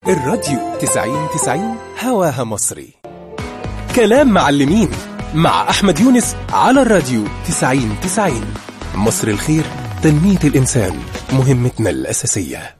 الراديو 90 90 هواها مصري كلام معلمين مع أحمد يونس على الراديو 90 90 مصر الخير تنمية الإنسان مهمتنا الأساسية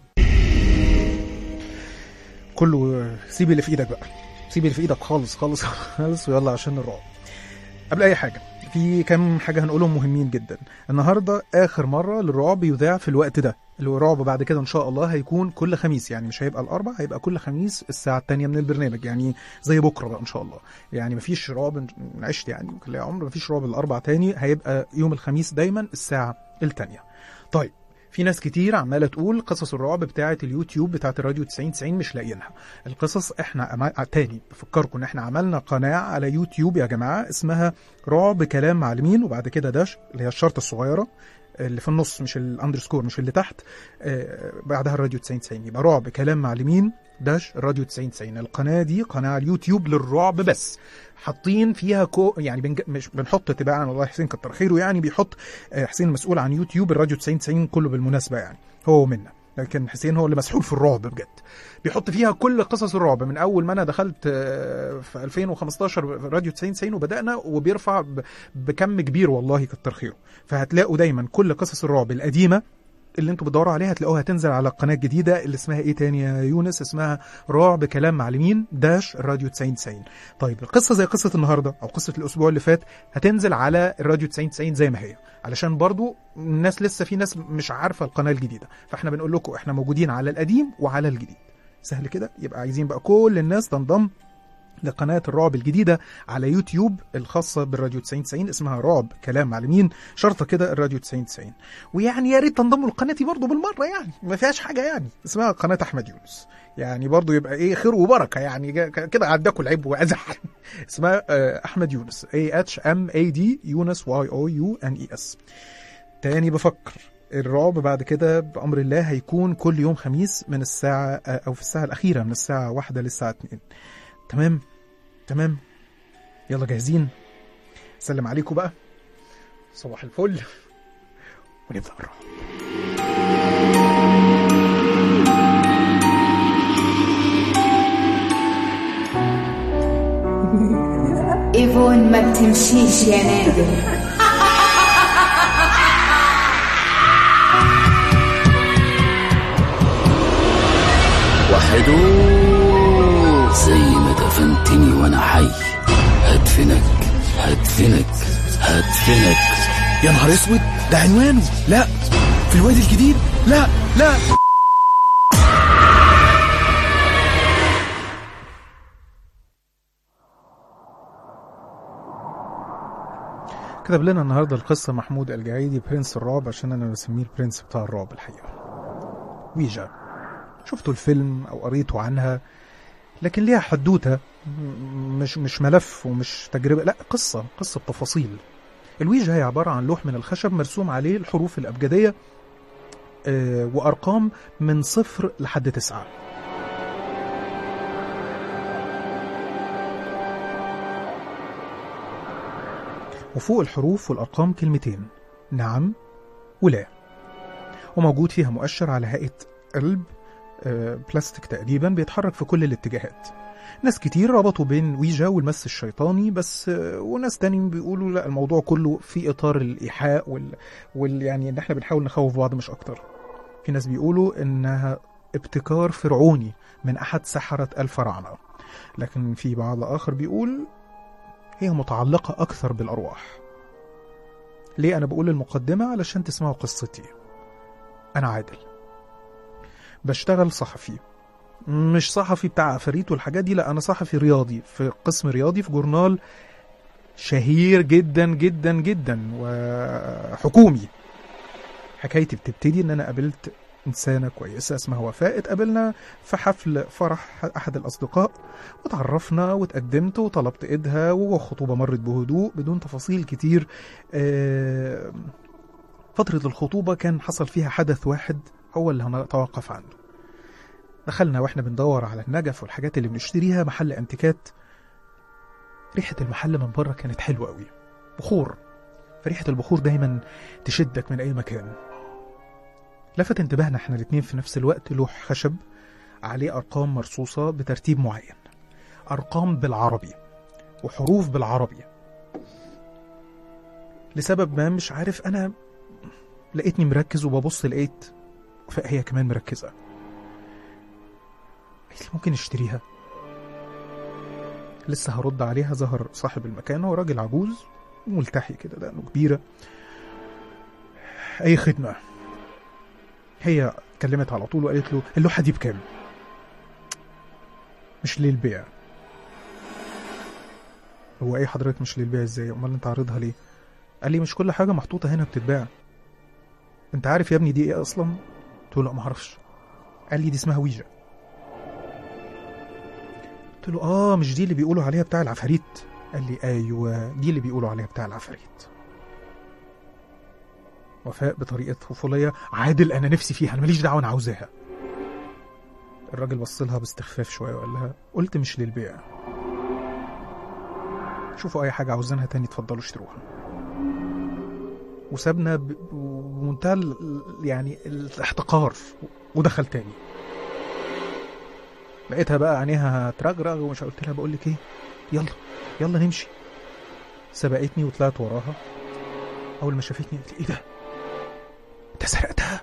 كله سيب اللي في ايدك بقى سيب اللي في ايدك خالص خالص خالص ويلا عشان الرعب قبل اي حاجه في كام حاجه هنقولهم مهمين جدا النهارده اخر مره للرعب يذاع في الوقت ده الرعب بعد كده ان شاء الله هيكون كل خميس يعني مش هيبقى الاربع هيبقى كل خميس الساعه الثانيه من البرنامج يعني زي بكره بقى ان شاء الله يعني مفيش رعب عشت يعني كل عمر مفيش رعب الاربع تاني هيبقى يوم الخميس دايما الساعه الثانيه طيب في ناس كتير عماله تقول قصص الرعب بتاعه اليوتيوب بتاعه الراديو 90 90 مش لاقيينها القصص احنا أما... تاني بفكركم ان احنا عملنا قناه على يوتيوب يا جماعه اسمها رعب كلام معلمين وبعد كده داش اللي هي الشرطه الصغيره اللي في النص مش الاندرسكور مش اللي تحت آه بعدها الراديو 90 90 يبقى رعب كلام معلمين داش الراديو 90 90 القناه دي قناه على اليوتيوب للرعب بس حاطين فيها كو يعني بنج... مش بنحط تباعا والله حسين كتر خيره يعني بيحط آه حسين مسؤول عن يوتيوب الراديو 90 90 كله بالمناسبه يعني هو ومنا لكن حسين هو اللي مسحول في الرعب بجد بيحط فيها كل قصص الرعب من اول ما انا دخلت في 2015 راديو 90 90 وبدانا وبيرفع بكم كبير والله كتر خيره فهتلاقوا دايما كل قصص الرعب القديمه اللي انتوا بتدوروا عليها هتلاقوها هتنزل على القناه الجديده اللي اسمها ايه تاني يا يونس اسمها رعب كلام معلمين داش الراديو 90 90 طيب القصه زي قصه النهارده او قصه الاسبوع اللي فات هتنزل على الراديو 90 90 زي ما هي علشان برضو الناس لسه في ناس مش عارفه القناه الجديده فاحنا بنقول لكم احنا موجودين على القديم وعلى الجديد سهل كده يبقى عايزين بقى كل الناس تنضم لقناة الرعب الجديدة على يوتيوب الخاصة بالراديو 90 90 اسمها رعب كلام معلمين شرطة كده الراديو 90 90 ويعني يا ريت تنضموا لقناتي برضو بالمرة يعني ما فيهاش حاجة يعني اسمها قناة أحمد يونس يعني برضو يبقى ايه خير وبركة يعني كده عداكوا العيب وازح اسمها أحمد يونس A H M A D يونس Y O U N E S تاني بفكر الرعب بعد كده بأمر الله هيكون كل يوم خميس من الساعة أو في الساعة الأخيرة من الساعة واحدة للساعة 2 تمام تمام يلا جاهزين سلم عليكم بقى صباح الفل ونبدأ الرعب ايفون ما بتمشيش يا نادر وحدو زي ما دفنتني وانا حي هدفنك هدفنك هدفنك يا نهار اسود ده عنوانه لا في الوادي الجديد لا لا كتب لنا النهارده القصه محمود الجعيدي برنس الرعب عشان انا بسميه البرنس بتاع الرعب الحقيقه ويجا شفتوا الفيلم او قريتوا عنها لكن ليها حدوته مش مش ملف ومش تجربه لا قصه قصه بتفاصيل الويجا هي عباره عن لوح من الخشب مرسوم عليه الحروف الابجديه آه وارقام من صفر لحد تسعه وفوق الحروف والارقام كلمتين نعم ولا وموجود فيها مؤشر على هيئه قلب بلاستيك تقريبا بيتحرك في كل الاتجاهات ناس كتير ربطوا بين ويجا والمس الشيطاني بس وناس تاني بيقولوا لا الموضوع كله في اطار الايحاء وال, وال يعني ان احنا بنحاول نخوف بعض مش اكتر في ناس بيقولوا انها ابتكار فرعوني من احد سحرة الفراعنة لكن في بعض اخر بيقول هي متعلقة اكثر بالارواح ليه انا بقول المقدمة علشان تسمعوا قصتي انا عادل بشتغل صحفي مش صحفي بتاع عفاريت والحاجات دي لا انا صحفي رياضي في قسم رياضي في جورنال شهير جدا جدا جدا وحكومي حكايتي بتبتدي ان انا قابلت انسانه كويسه اسمها وفاء اتقابلنا في حفل فرح احد الاصدقاء وتعرفنا وتقدمت وطلبت ايدها والخطوبه مرت بهدوء بدون تفاصيل كتير فتره الخطوبه كان حصل فيها حدث واحد هو اللي هنتوقف عنه دخلنا واحنا بندور على النجف والحاجات اللي بنشتريها محل انتيكات ريحة المحل من بره كانت حلوة قوي بخور فريحة البخور دايما تشدك من أي مكان لفت انتباهنا احنا الاتنين في نفس الوقت لوح خشب عليه ارقام مرصوصه بترتيب معين ارقام بالعربي وحروف بالعربي لسبب ما مش عارف انا لقيتني مركز وببص لقيت فهي كمان مركزه قالت لي ممكن نشتريها لسه هرد عليها ظهر صاحب المكان هو راجل عجوز ملتحي كده دقنه كبيره اي خدمه هي اتكلمت على طول وقالت له اللوحه دي بكام مش للبيع هو ايه حضرتك مش للبيع ازاي امال انت عارضها ليه قال لي مش كل حاجه محطوطه هنا بتتباع انت عارف يا ابني دي ايه اصلا قلت له لا ما اعرفش قال لي دي اسمها ويجا قلت له اه مش دي اللي بيقولوا عليها بتاع العفاريت قال لي ايوه دي اللي بيقولوا عليها بتاع العفاريت وفاء بطريقه طفوليه عادل انا نفسي فيها انا ماليش دعوه انا عاوزاها الراجل بص لها باستخفاف شويه وقال لها قلت مش للبيع شوفوا اي حاجه عاوزينها تاني اتفضلوا اشتروها وسابنا ب- بمنتهى ال- يعني الاحتقار ودخل تاني لقيتها بقى عينيها ترجرج ومش قلت لها بقول لك ايه يلا يلا نمشي سبقتني وطلعت وراها اول ما شافتني قالت لي ايه ده انت سرقتها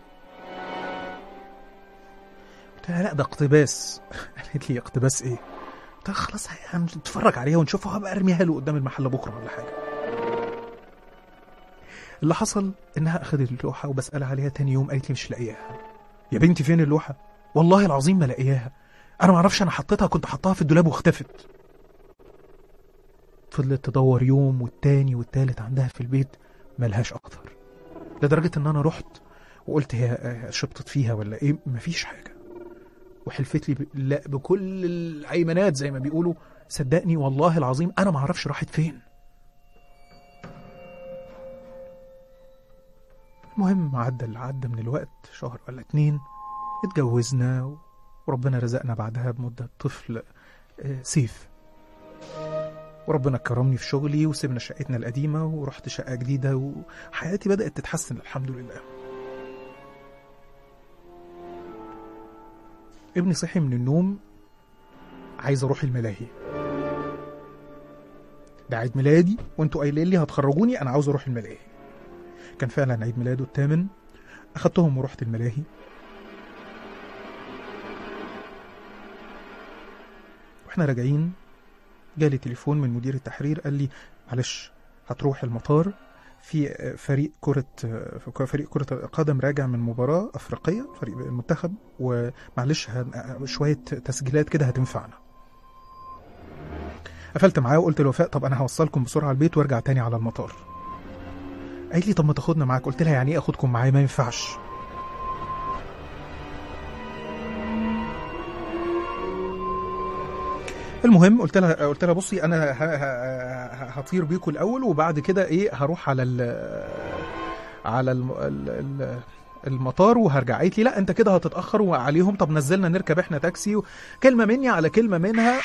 قلت لها لا ده اقتباس قالت لي اقتباس ايه قلت لها خلاص هنتفرج عليها ونشوفها هبقى ارميها له قدام المحل بكره ولا حاجه اللي حصل انها اخذت اللوحه وبسالها عليها تاني يوم قالت لي مش لاقياها يا بنتي فين اللوحه والله العظيم ما لاقياها انا ما اعرفش انا حطيتها كنت حطاها في الدولاب واختفت فضلت تدور يوم والتاني والتالت عندها في البيت ملهاش اثر لدرجه ان انا رحت وقلت هي آه، شبطت فيها ولا ايه مفيش حاجه وحلفت لي ب... لا بكل الايمانات زي ما بيقولوا صدقني والله العظيم انا ما اعرفش راحت فين المهم عدى اللي عدى من الوقت شهر ولا اتنين اتجوزنا وربنا رزقنا بعدها بمدة طفل آه، سيف وربنا كرمني في شغلي وسيبنا شقتنا القديمة ورحت شقة جديدة وحياتي بدأت تتحسن الحمد لله ابني صحي من النوم عايز اروح الملاهي ده عيد ميلادي وانتوا قايلين لي هتخرجوني انا عاوز اروح الملاهي كان فعلا عيد ميلاده الثامن اخدتهم ورحت الملاهي واحنا راجعين جالي تليفون من مدير التحرير قال لي معلش هتروح المطار في فريق كرة فريق كرة القدم راجع من مباراة أفريقية فريق المنتخب ومعلش هن- شوية تسجيلات كده هتنفعنا قفلت معاه وقلت لوفاء طب أنا هوصلكم بسرعة البيت وارجع تاني على المطار قالت لي طب ما تاخدنا معاك قلت لها يعني ايه اخدكم معايا ما ينفعش المهم قلت لها قلت لها بصي انا ه- ه- ه- هطير بيكم الاول وبعد كده ايه هروح على ال على الم- ال- ال- المطار وهرجع قالت لي لا انت كده هتتاخر وعليهم طب نزلنا نركب احنا تاكسي كلمه مني على كلمه منها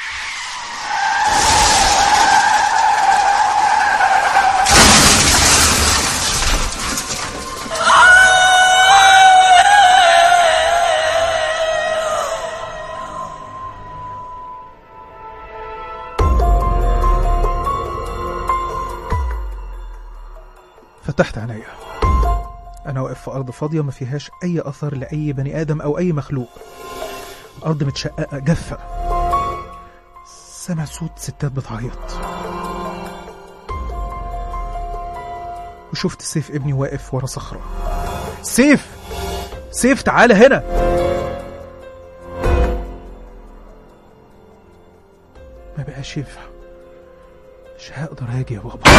فتحت عينيا انا واقف في ارض فاضيه ما فيهاش اي اثر لاي بني ادم او اي مخلوق ارض متشققه جافه سمع صوت ستات بتعيط وشفت سيف ابني واقف ورا صخره سيف سيف تعالى هنا ما بقاش ينفع مش هقدر اجي يا بابا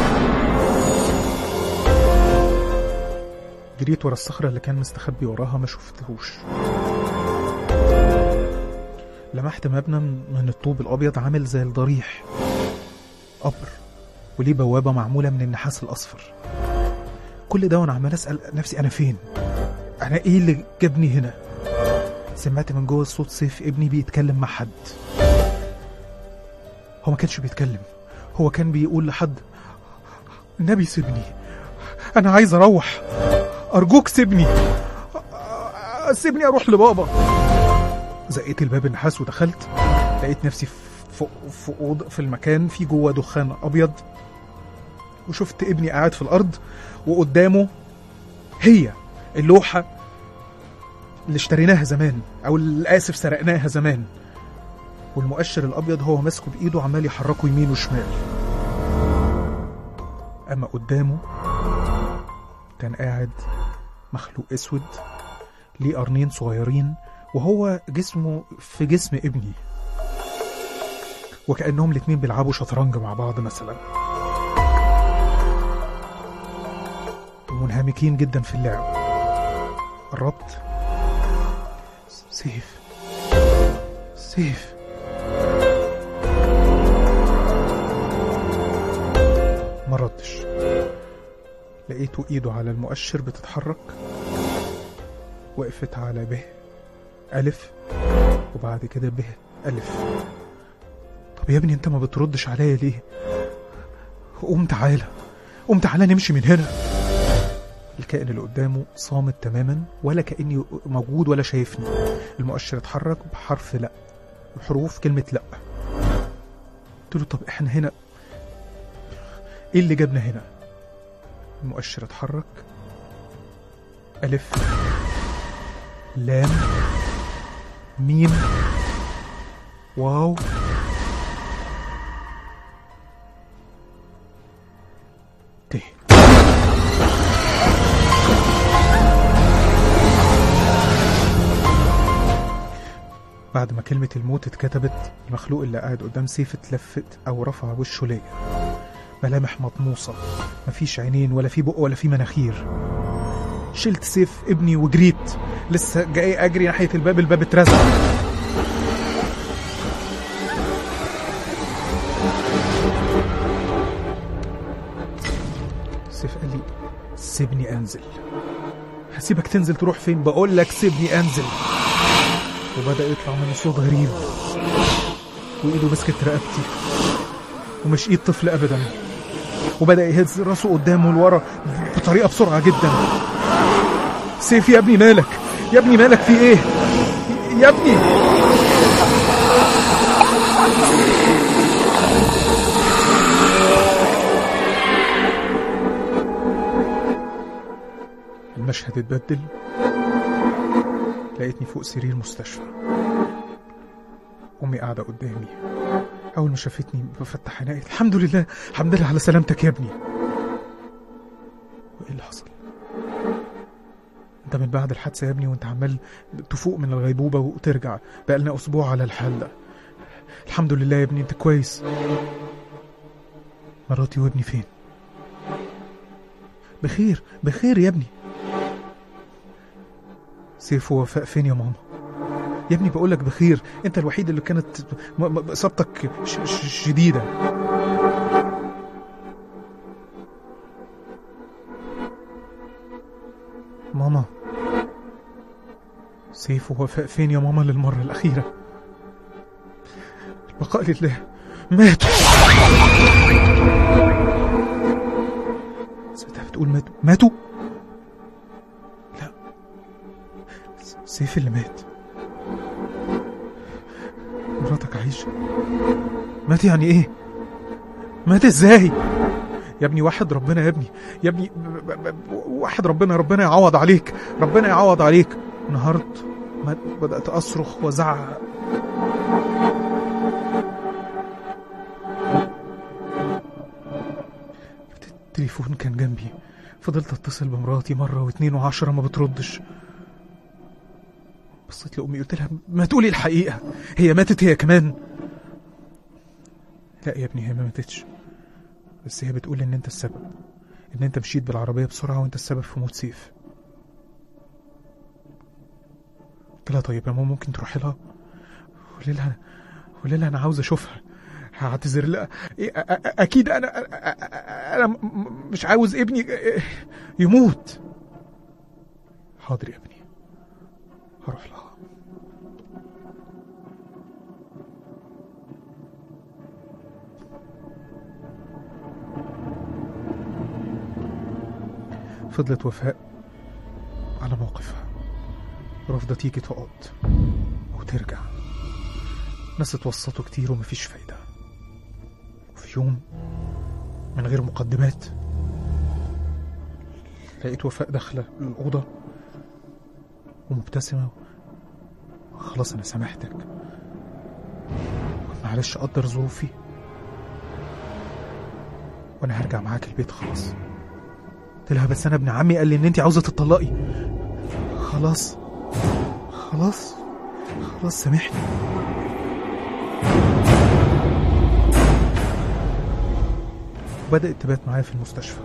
جريت ورا الصخرة اللي كان مستخبي وراها ما شفتهوش لمحت مبنى من الطوب الأبيض عامل زي الضريح قبر وليه بوابة معمولة من النحاس الأصفر كل ده وأنا عمال أسأل نفسي أنا فين أنا إيه اللي جابني هنا سمعت من جوه صوت سيف ابني بيتكلم مع حد هو ما كانش بيتكلم هو كان بيقول لحد النبي سيبني أنا عايز أروح أرجوك سيبني سيبني أروح لبابا زقيت الباب النحاس ودخلت لقيت نفسي في في أوضة في المكان في جوه دخان ابيض وشفت ابني قاعد في الارض وقدامه هي اللوحه اللي اشتريناها زمان او اللي اسف سرقناها زمان والمؤشر الابيض هو ماسكه بايده عمال يحركه يمين وشمال اما قدامه كان قاعد مخلوق اسود ليه قرنين صغيرين وهو جسمه في جسم ابني وكأنهم الاتنين بيلعبوا شطرنج مع بعض مثلا ومنهمكين جدا في اللعب قربت سيف سيف ما ردش لقيته ايده على المؤشر بتتحرك وقفت على ب ألف وبعد كده ب ألف طب يا ابني انت ما بتردش عليا ليه قوم تعالى قوم تعالى نمشي من هنا الكائن اللي قدامه صامت تماما ولا كأني موجود ولا شايفني المؤشر اتحرك بحرف لا بحروف كلمة لا قلت له طب احنا هنا ايه اللي جابنا هنا المؤشر اتحرك ألف لام ميم واو ت بعد ما كلمة الموت اتكتبت المخلوق اللي قاعد قدام سيف اتلفت أو رفع وشه ليا ملامح مطموسة مفيش عينين ولا في بق ولا في مناخير شلت سيف ابني وجريت لسه جاي أجري ناحية الباب الباب اترزع سيف قال لي سيبني أنزل هسيبك تنزل تروح فين بقول لك سيبني أنزل وبدأ يطلع منه صوت غريب وإيده مسكت رقبتي ومش إيد طفل أبدا وبدأ يهز راسه قدامه لورا بطريقة بسرعة جدا سيف يا ابني مالك يا ابني مالك في ايه يا ابني المشهد اتبدل لقيتني فوق سرير مستشفى امي قاعده قدامي اول ما شافتني بفتح عيني قالت الحمد لله الحمد لله على سلامتك يا ابني وايه اللي حصل انت من بعد الحادثه يا ابني وانت عمال تفوق من الغيبوبه وترجع بقالنا اسبوع على الحال ده الحمد لله يا ابني انت كويس مراتي وابني فين بخير بخير يا ابني سيف ووفاء فين يا ماما يا ابني بقولك بخير انت الوحيد اللي كانت م- م- اصابتك ش- ش- شديده ماما سيف ووفاء فين يا ماما للمرة الأخيرة البقاء لله ماتوا سمعتها بتقول ماتوا ماتوا لا س- سيف اللي مات مراتك عايشة مات يعني ايه مات ازاي يا ابني واحد ربنا يا ابني يا ابني ب- ب- ب- واحد ربنا ربنا يعوض عليك ربنا يعوض عليك انهارت ما- بدأت أصرخ وأزعق التليفون كان جنبي فضلت اتصل بمراتي مرة واتنين وعشرة ما بتردش بصيت لأمي قلت لها ما تقولي الحقيقة هي ماتت هي كمان لا يا ابني هي ما ماتتش بس هي بتقول ان انت السبب ان انت مشيت بالعربية بسرعة وانت السبب في موت سيف قلت لها طيب يا ماما ممكن تروحي لها قولي لها قولي لها انا عاوز اشوفها هعتذر لها إيه، أ- أ- اكيد انا أ- أ- انا م- م- مش عاوز ابني يموت حاضر يا ابني هروح لها فضلت وفاء على موقفها رافضة تيجي تقعد أو وترجع ناس اتوسطوا كتير ومفيش فايدة وفي يوم من غير مقدمات لقيت وفاء داخلة الأوضة ومبتسمة خلاص أنا سامحتك معلش قدر ظروفي وأنا هرجع معاك البيت خلاص قلت لها بس أنا ابن عمي قال لي إن أنت عاوزة تطلقي خلاص خلاص خلاص سامحني وبدأت تبات معايا في المستشفى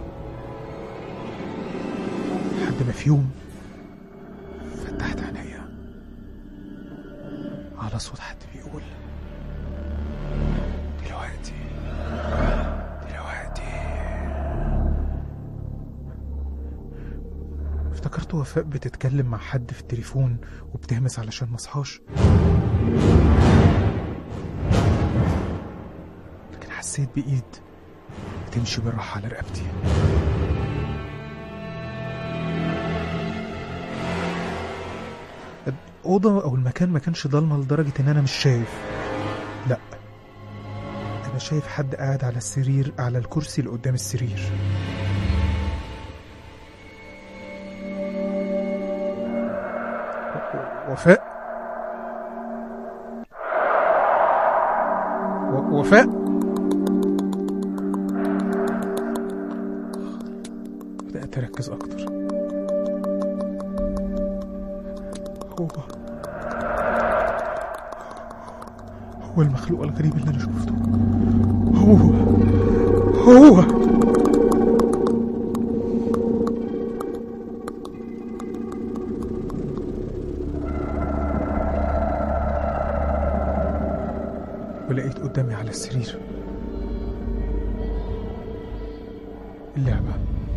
لحد ما في يوم فتحت عينيا على صوت حد بيقول دلوقتي دلوقتي افتكرت وفاء بتتكلم مع حد في التليفون وبتهمس علشان مصحاش لكن حسيت بإيد بتمشي بالراحة على رقبتي الأوضة أو المكان ما كانش ضلمة لدرجة إن أنا مش شايف لأ أنا شايف حد قاعد على السرير على الكرسي اللي قدام السرير و- وفاء و- وفاء بدأت أركز أكتر هو هو المخلوق الغريب اللي أنا شفته هو هو ولقيت قدامي على السرير اللعبة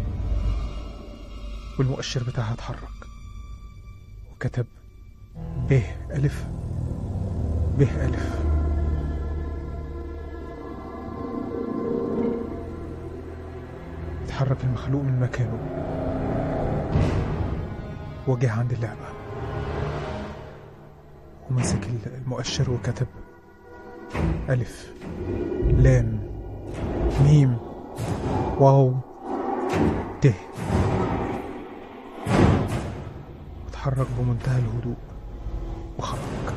والمؤشر بتاعها اتحرك وكتب ب ألف ب ألف اتحرك المخلوق من مكانه وجه عند اللعبة ومسك المؤشر وكتب ألف لام ميم واو ت اتحرك بمنتهى الهدوء وخرج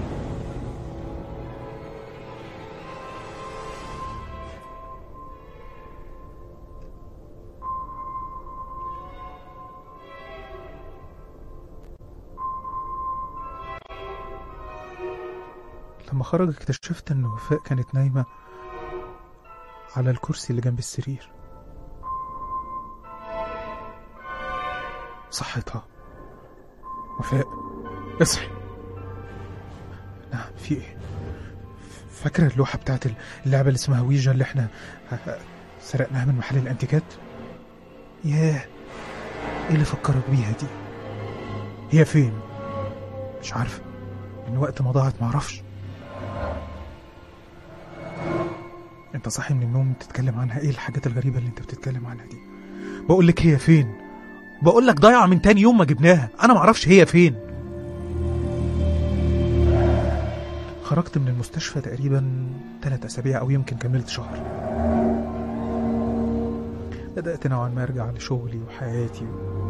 لما خرج اكتشفت ان وفاء كانت نايمة على الكرسي اللي جنب السرير صحتها وفاء اصحي نعم في ايه ف- فاكرة اللوحة بتاعت اللعبة اللي اسمها ويجا اللي احنا ه- سرقناها من محل الانتيكات ياه ايه اللي فكرك بيها دي هي فين مش عارفة من وقت ما ضاعت معرفش انت صاحي من النوم تتكلم عنها ايه الحاجات الغريبة اللي انت بتتكلم عنها دي بقول لك هي فين بقول لك ضايعة من تاني يوم ما جبناها انا معرفش هي فين خرجت من المستشفى تقريبا ثلاث اسابيع او يمكن كملت شهر بدأت نوعا ما ارجع لشغلي وحياتي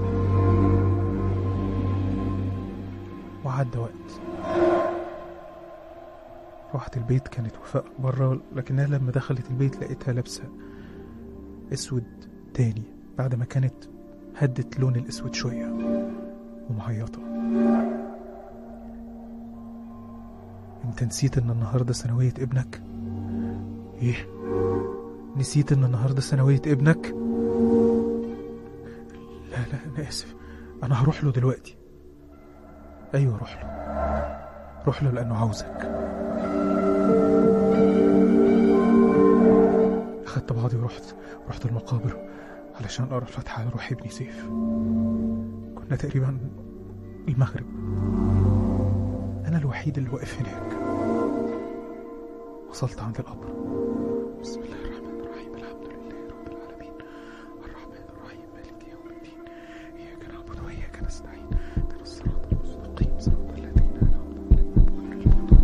وعدى وقت رحت البيت كانت وفاء بره لكنها لما دخلت البيت لقيتها لابسة اسود تاني بعد ما كانت هدت لون الاسود شوية ومعيطة انت نسيت ان النهاردة سنوية ابنك ايه نسيت ان النهاردة سنوية ابنك لا لا انا اسف انا هروح له دلوقتي ايوه روح له روح له لانه عاوزك أخدت بعضي ورحت رحت المقابر علشان أقرأ الفاتحة على روح ابني سيف كنا تقريبا المغرب أنا الوحيد اللي واقف هناك وصلت عند القبر بسم الله الرحمن الرحيم الحمد لله رب العالمين الرحمن الرحيم مالك يوم الدين إياك نعبد وإياك نستعين اهدنا الصراط المستقيم صراط الذين أنعمت عليهم غير المغضوب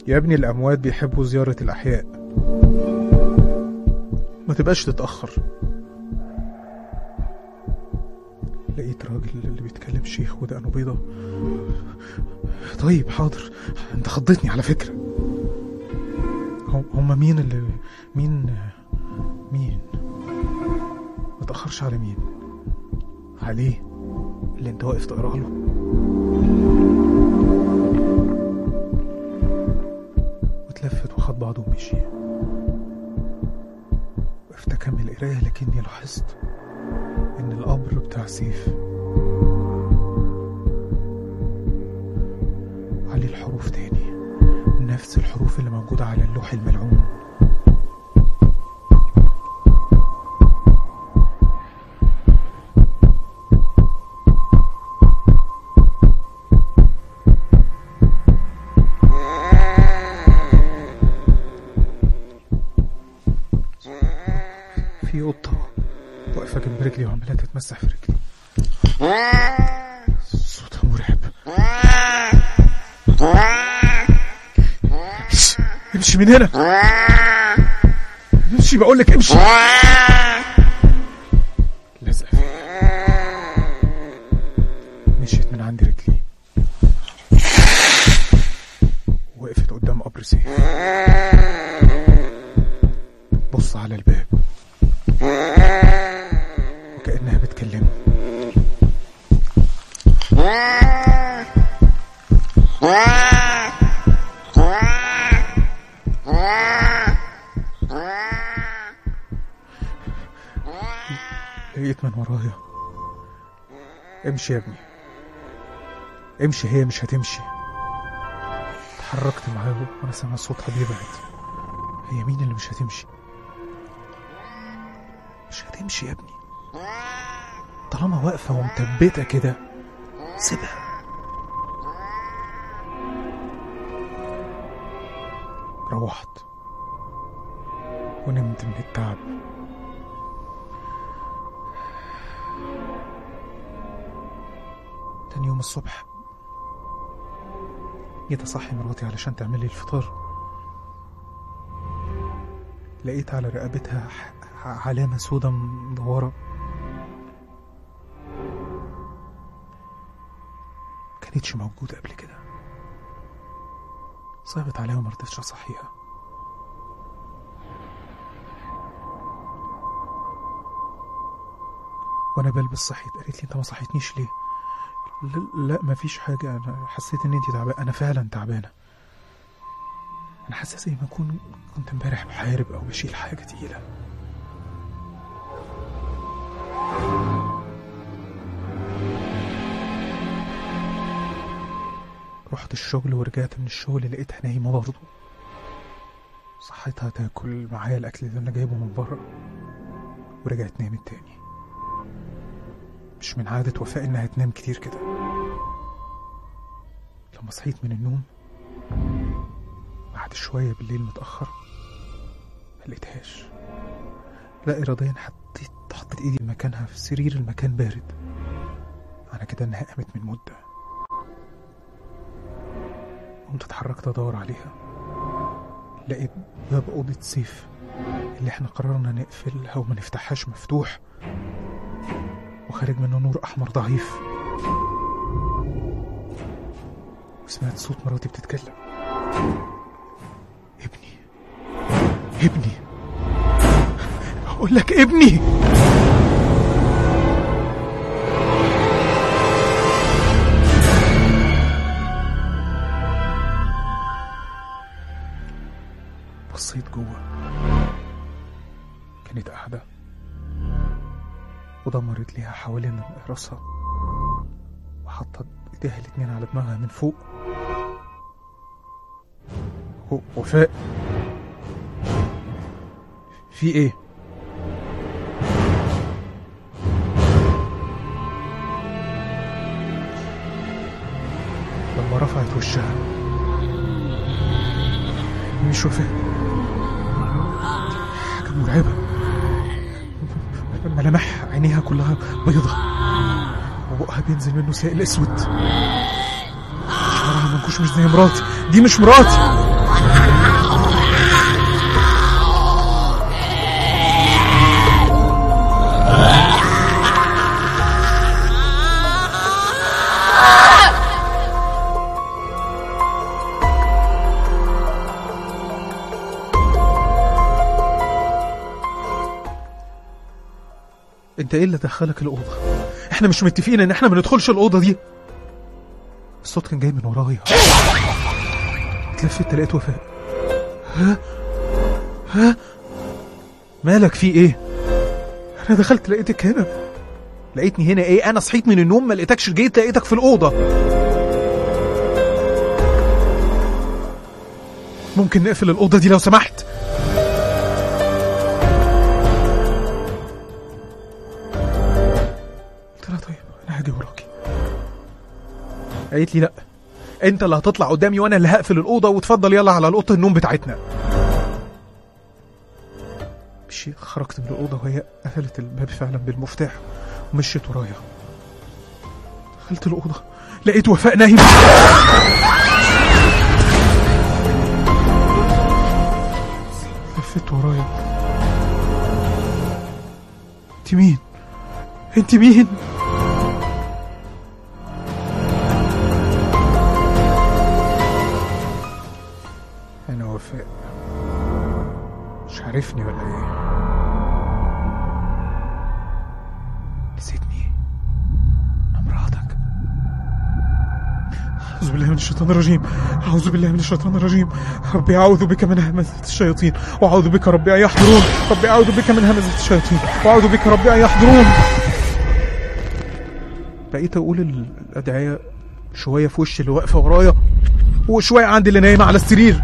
يا ابني الأموات بيحبوا زيارة الأحياء ما تبقاش تتأخر لقيت راجل اللي بيتكلم شيخ ودقنه بيضة طيب حاضر انت خضتني على فكرة هم هما مين اللي مين مين ما تأخرش على مين عليه اللي انت واقف تقرا له واتلفت وخد بعضه ومشي وقفت اكمل قرايه لكني لاحظت ان القبر بتاع سيف عليه الحروف تاني نفس الحروف اللي موجودة على اللوح الملعون في قطة واقفة جنب رجلي وعمالة تتمسح في رجلي صوتها مرعب امشي امشي من هنا امشي بقول لك امشي لازقة فيا. مشيت من عند رجلي وقفت قدام قبر سيف بص على الباب وكأنها بتكلمه لقيت من ورايا امشي يا ابني امشي هي مش هتمشي اتحركت معاه وانا سامع صوتها بيبعد هي مين اللي مش هتمشي مش هتمشي يا ابني طالما واقفة ومثبتة كده سيبها روحت ونمت من التعب تاني يوم الصبح جيت اصحي مراتي علشان تعمل لي الفطار لقيت على رقبتها ح- علامة سودة مدورة كانتش موجودة قبل كده صعبت عليها وما رضيتش اصحيها وانا بلبس صحيت قالت لي انت ما صحيتنيش ليه لا, لا مفيش حاجة انا حسيت ان انت تعبانة انا فعلا تعبانة انا حاسة زي ما اكون كنت امبارح بحارب او بشيل حاجة تقيلة رحت الشغل ورجعت من الشغل لقيتها نايمة برضه صحيتها تاكل معايا الأكل اللي أنا جايبه من بره ورجعت نامت تاني مش من عادة وفاء إنها تنام كتير كده لما صحيت من النوم بعد شوية بالليل متأخر ما لقيتهاش لا إراديا حطيت حطيت إيدي مكانها في السرير المكان بارد أنا كده إنها قامت من مدة قمت اتحركت ادور عليها لقيت باب اوضه سيف اللي احنا قررنا نقفلها وما نفتحهاش مفتوح وخارج منه نور احمر ضعيف وسمعت صوت مراتي بتتكلم ابني ابني اقول لك ابني بصيت جوه كانت قاعدة ودمرت ليها حوالين راسها وحطت ايديها الاتنين على دماغها من فوق و- وفاء في ايه لما رفعت وشها مش وفاء حاجة مرعبة ملامح عينيها كلها بيضة وبقها بينزل منه سائل اسود شعرها منكوش مش زي مراتي دي مش مراتي انت ايه اللي دخلك الاوضه احنا مش متفقين ان احنا ما ندخلش الاوضه دي الصوت كان جاي من ورايا اتلفت لقيت وفاء ها ها مالك في ايه انا دخلت لقيتك هنا لقيتني هنا ايه انا صحيت من النوم ما لقيتكش جيت لقيتك في الاوضه ممكن نقفل الاوضه دي لو سمحت قلت لها طيب انا هاجي وراكي قالت لي لا انت اللي هتطلع قدامي وانا اللي هقفل الاوضه وتفضل يلا على اوضه النوم بتاعتنا مشي خرجت من الاوضه وهي قفلت الباب فعلا بالمفتاح ومشيت ورايا دخلت الاوضه لقيت وفاء نايمه لفت ورايا انت مين انت مين انا وفاء مش عارفني ولا ايه نسيتني انا مراتك أعوذ بالله من الشيطان الرجيم أعوذ بالله من الشيطان الرجيم ربي أعوذ بك من همزة الشياطين وأعوذ بك ربي أن يحضرون ربي أعوذ بك من همزة الشياطين وأعوذ بك ربي أن يحضرون بقيت أقول الأدعية شوية في وش اللي واقفة ورايا وشوية عند اللي نايمة على السرير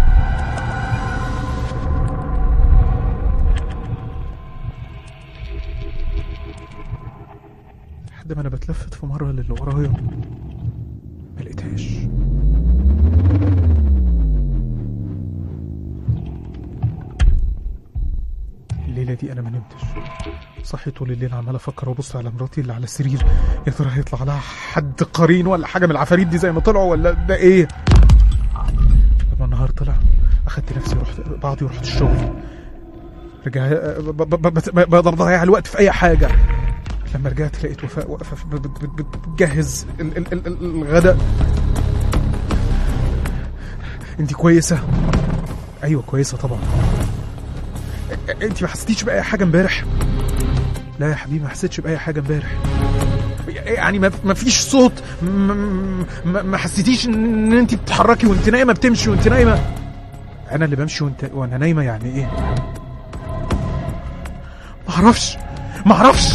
لحد ما أنا بتلفت في مرة للي ورايا ما لقيتهاش الليلة دي أنا ما نمتش صحيت طول الليل عمال أفكر وأبص على مراتي اللي على السرير يا ترى هيطلع لها حد قرين ولا حاجة من العفاريت دي زي ما طلعوا ولا ده إيه لما النهار طلع أخدت نفسي ورحت بعضي ورحت الشغل رجع ب- ب- ب- بت- بقدر أضيع الوقت في أي حاجة لما رجعت لقيت وفاء واقفة في- بت- بت- بت- بتجهز ال- ال- ال- ال- الغداء انت كويسة؟ ايوه كويسة طبعا انت ما حسيتيش بأي حاجة امبارح؟ لا يا حبيبي ما حسيتش بأي حاجة امبارح يعني ما ما فيش صوت م- م- ما ما حسيتيش ان انت بتتحركي وانت نايمه بتمشي وانت نايمه انا اللي بمشي وانت وانا نايمه يعني ايه ما اعرفش ما اعرفش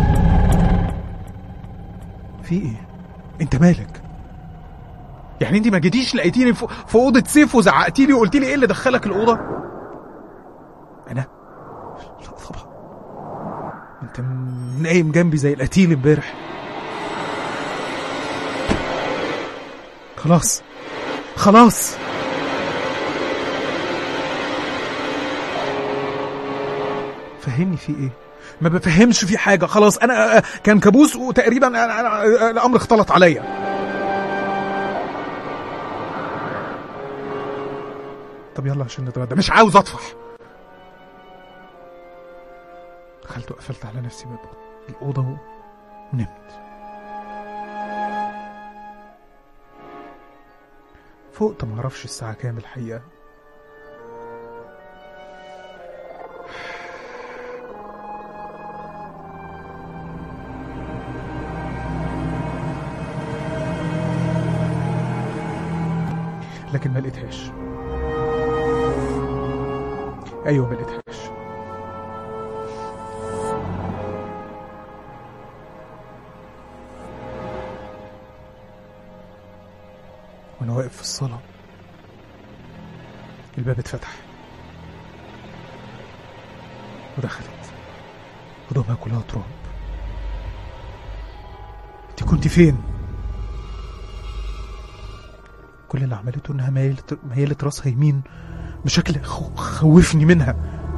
في ايه انت مالك يعني انت ما جيتيش لقيتيني في في اوضه سيف وزعقتي لي وقلت لي ايه اللي دخلك الاوضه انا لا طبعا انت م- نايم جنبي زي القتيل امبارح خلاص خلاص فهمني في ايه ما بفهمش في حاجه خلاص انا كان كابوس وتقريبا أنا أنا الامر اختلط عليا طب يلا عشان نتغدى مش عاوز اطفح دخلت وقفلت على نفسي باب الاوضه ونمت فقت ما اعرفش الساعه كام الحقيقه لكن ما لقيتهاش ايوه ما لقيتهاش وانا واقف في الصاله الباب اتفتح ودخلت هدومها كلها تراب انت كنت فين كل اللي عملته انها ميلت ميلت راسها يمين بشكل خو- خوفني منها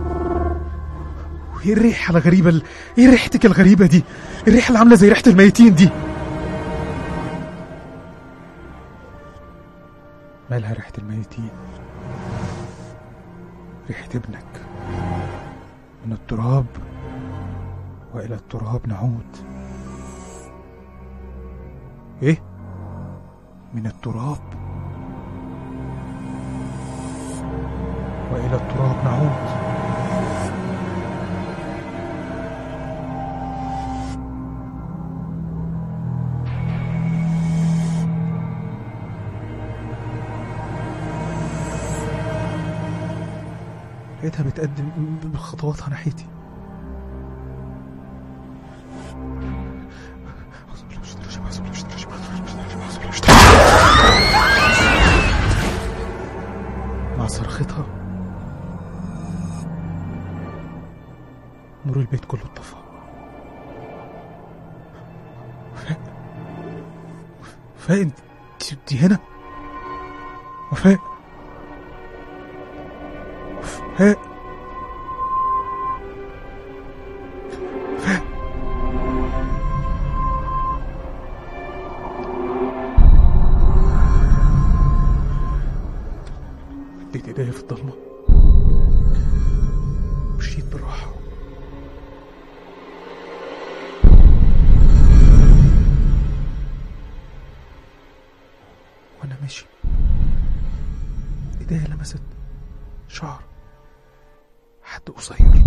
وايه الريحه الغريبه ال- ايه ريحتك الغريبه دي الريحه اللي عامله زي ريحه الميتين دي مالها ريحة الميتين ريحة ابنك من التراب وإلى التراب نعود إيه؟ من التراب وإلى التراب نعود لقيتها بتقدم بخطواتها ناحيتي مع صرختها نور البيت كله اتطفى وفاء وفاء انت انت هنا وفاء وفاء وفاء مديت ايديا في الضلمة مشيت بالراحة وانا ماشي ايديا لمست شعر حد قصير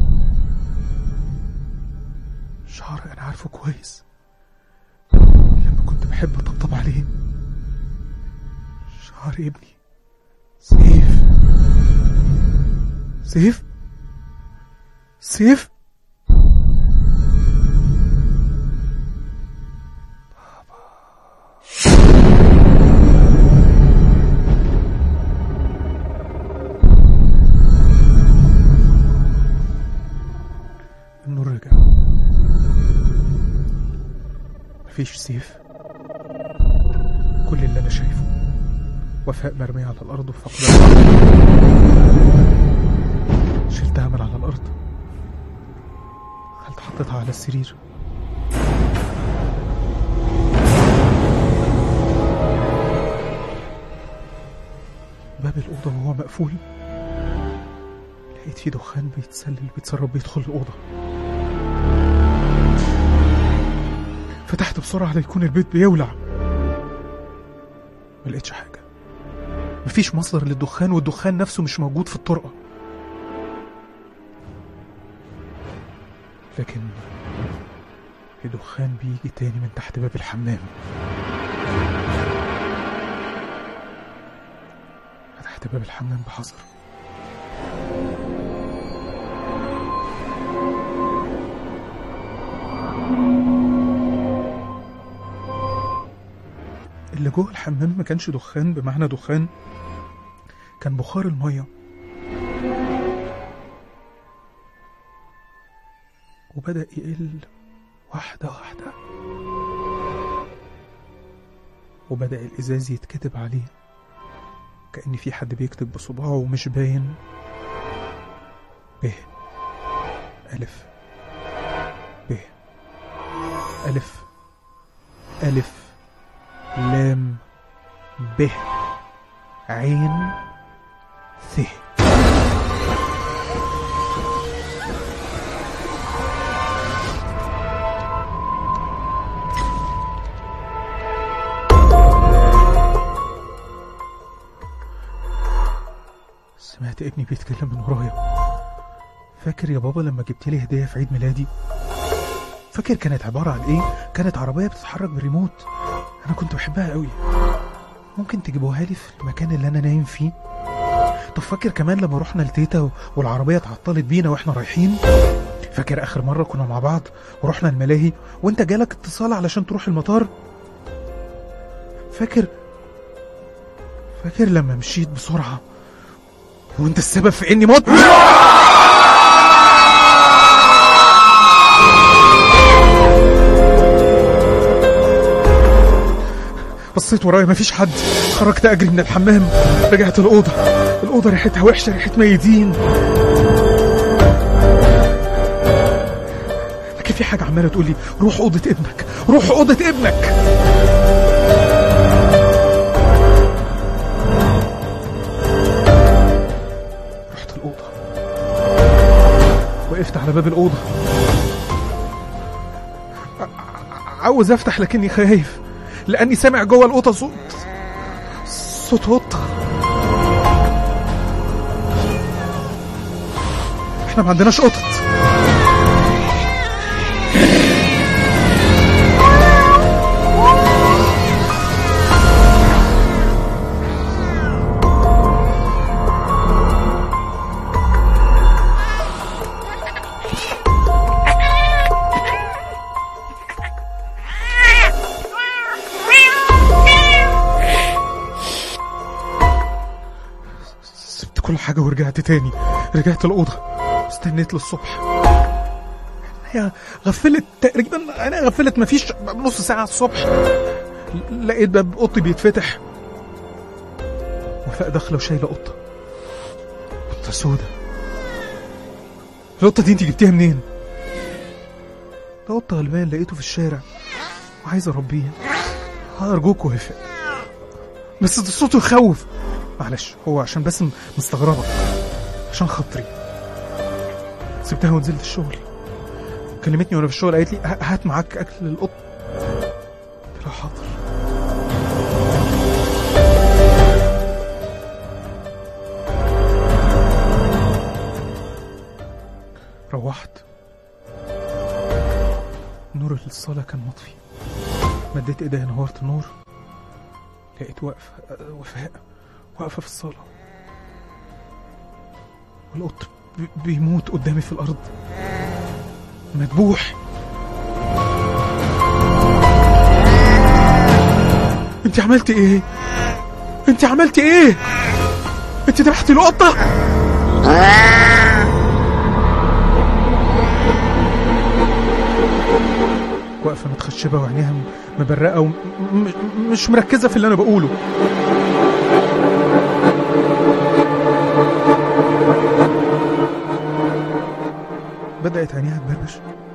شعر انا عارفه كويس لما كنت بحب اطبطب عليه شعر ابني سيف سيف سيف النور رجع مفيش سيف كل اللي انا شايفه وفاء مرمية على الارض وفقدها شلتها من على الارض دخلت حطيتها على السرير باب الأوضة وهو مقفول لقيت فيه دخان بيتسلل بيتسرب بيدخل الأوضة فتحت بسرعة ليكون البيت بيولع ما لقيتش حاجة مفيش مصدر للدخان والدخان نفسه مش موجود في الطرقة لكن في دخان بيجي تاني من تحت باب الحمام فتحت باب الحمام بحذر اللي جوه الحمام ما كانش دخان بمعنى دخان كان بخار المية وبدأ يقل واحدة واحدة وبدأ الإزاز يتكتب عليه كأن في حد بيكتب بصباعه ومش باين ب ألف ب ألف ألف لام ب عين ث سمعت ابني بيتكلم من ورايا فاكر يا بابا لما جبت لي هدية في عيد ميلادي فاكر كانت عبارة عن ايه كانت عربية بتتحرك بريموت انا كنت بحبها قوي ممكن تجيبوها لي في المكان اللي انا نايم فيه طب فاكر كمان لما رحنا لتيتا والعربية اتعطلت بينا واحنا رايحين فاكر اخر مرة كنا مع بعض ورحنا الملاهي وانت جالك اتصال علشان تروح المطار فاكر فاكر لما مشيت بسرعة وانت السبب في اني مت بصيت ورايا مفيش حد خرجت اجري من الحمام رجعت الاوضه الاوضه ريحتها وحشه ريحه ميتين لكن في حاجه عماله تقول لي روح اوضه ابنك روح اوضه ابنك على باب الأوضة ع- عاوز أفتح لكني خايف لأني سامع جوه الأوضة صوت صوت قطة احنا ما عندناش قطط سبت كل حاجة ورجعت تاني رجعت الأوضة استنيت للصبح هي غفلت تقريبا أنا غفلت مفيش نص ساعة الصبح لقيت باب أوضتي بيتفتح وفاء داخلة وشايلة قطة قطة سودة القطة دي انت جبتيها منين؟ ده قطة غلبان لقيته في الشارع وعايز اربيه أرجوك وافق بس ده صوته يخوف معلش هو عشان بس م- مستغربة عشان خاطري سبتها ونزلت الشغل كلمتني وانا في الشغل قالت لي "ه- هات معاك اكل للقط قلت لها حاضر روحت نور الصالة كان مطفي مديت ايديا نورت النور لقيت واقفة أه، وفاء واقفة في الصالة والقط بي- بيموت قدامي في الأرض مذبوح انت عملتي ايه انت عملتي ايه انت ذبحتي القطة واقفة متخشبة وعينيها م- مبرقة ومش مركزة في اللي أنا بقوله بدأت عينيها تبربش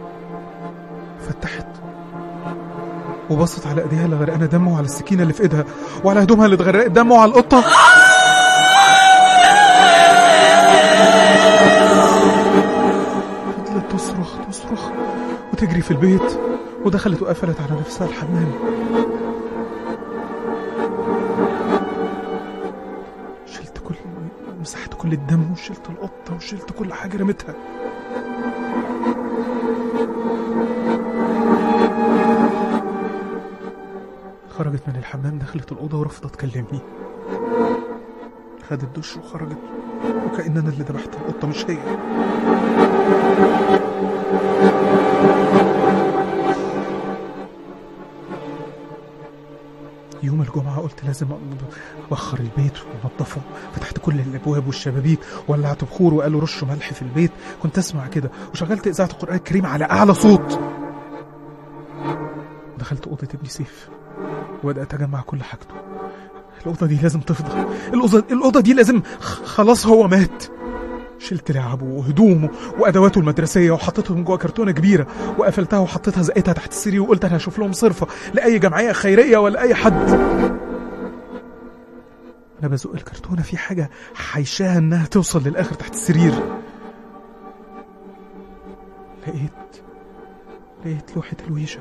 فتحت وبصت على ايديها اللي غرقانه دم وعلى السكينه اللي في ايدها وعلى هدومها اللي اتغرقت دم وعلى القطه فضلت تصرخ تصرخ وتجري في البيت ودخلت وقفلت على نفسها الحمام شلت كل مسحت كل الدم وشلت القطه وشلت كل حاجه رميتها خرجت من الحمام دخلت الأوضة ورفضت تكلمني خدت دش وخرجت وكأن أنا اللي ذبحت القطة مش هي يوم الجمعة قلت لازم أبخر البيت وأنضفه فتحت كل الأبواب والشبابيك ولعت بخور وقالوا رشوا ملح في البيت كنت أسمع كده وشغلت إذاعة القرآن الكريم على أعلى صوت دخلت أوضة ابني سيف وبدأت أجمع كل حاجته الأوضة دي لازم تفضى الأوضة, الأوضة دي لازم خ- خلاص هو مات شلت لعبه وهدومه وأدواته المدرسية وحطيتهم جوه كرتونة كبيرة وقفلتها وحطيتها زقتها تحت السرير وقلت أنا هشوف لهم صرفة لأي جمعية خيرية ولا أي حد أنا بزق الكرتونة في حاجة حيشاها إنها توصل للآخر تحت السرير لقيت لقيت لوحة الويشة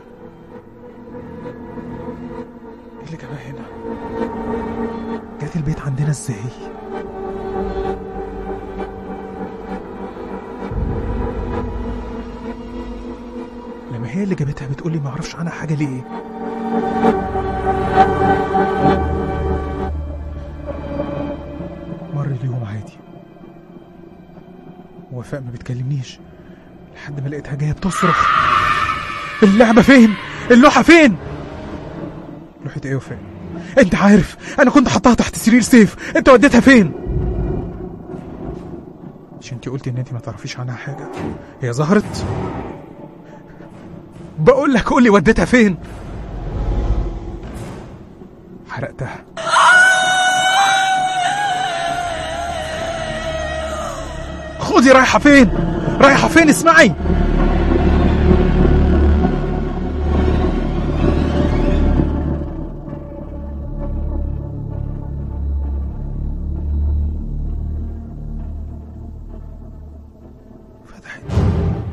ايه اللي جابها هنا جات البيت عندنا ازاي لما هي اللي جابتها بتقولي ما اعرفش عنها حاجه ليه مر اليوم عادي وفاء ما بتكلمنيش لحد ما لقيتها جايه بتصرخ اللعبه فين اللوحه فين لوحة ايه وفين انت عارف انا كنت حطاها تحت سرير سيف انت وديتها فين مش انت قلتي ان انت ما تعرفيش عنها حاجة هي ظهرت بقول لك قولي وديتها فين حرقتها خدي رايحة فين رايحة فين اسمعي فتحت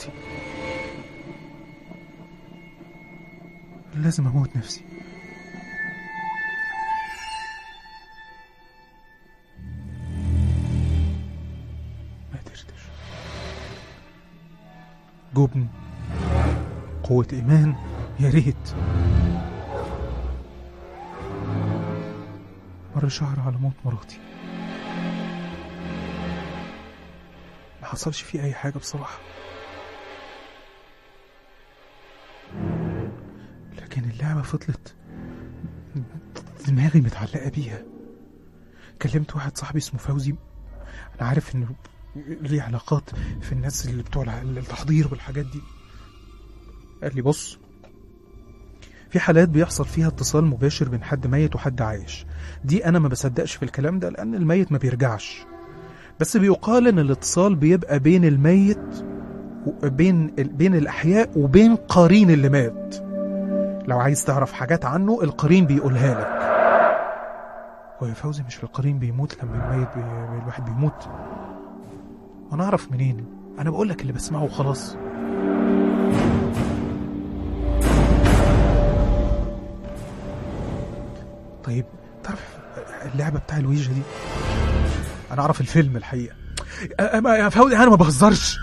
نفسي لازم اموت نفسي ما قدرتش جبن قوة إيمان يا ريت مر شهر على موت مراتي ما حصلش فيه أي حاجة بصراحة لكن اللعبة فضلت دماغي متعلقة بيها كلمت واحد صاحبي اسمه فوزي أنا عارف إنه ليه علاقات في الناس اللي بتوع الع- التحضير والحاجات دي قال لي بص في حالات بيحصل فيها اتصال مباشر بين حد ميت وحد عايش دي انا ما بصدقش في الكلام ده لان الميت ما بيرجعش بس بيقال ان الاتصال بيبقى بين الميت وبين بين الاحياء وبين قرين اللي مات لو عايز تعرف حاجات عنه القرين بيقولها لك هو يا فوزي مش القرين بيموت لما الميت بي... الواحد بيموت انا اعرف منين انا بقول لك اللي بسمعه وخلاص طيب تعرف اللعبه بتاع الويجا دي انا اعرف الفيلم الحقيقه أ- أ- يا فوزي انا ما بهزرش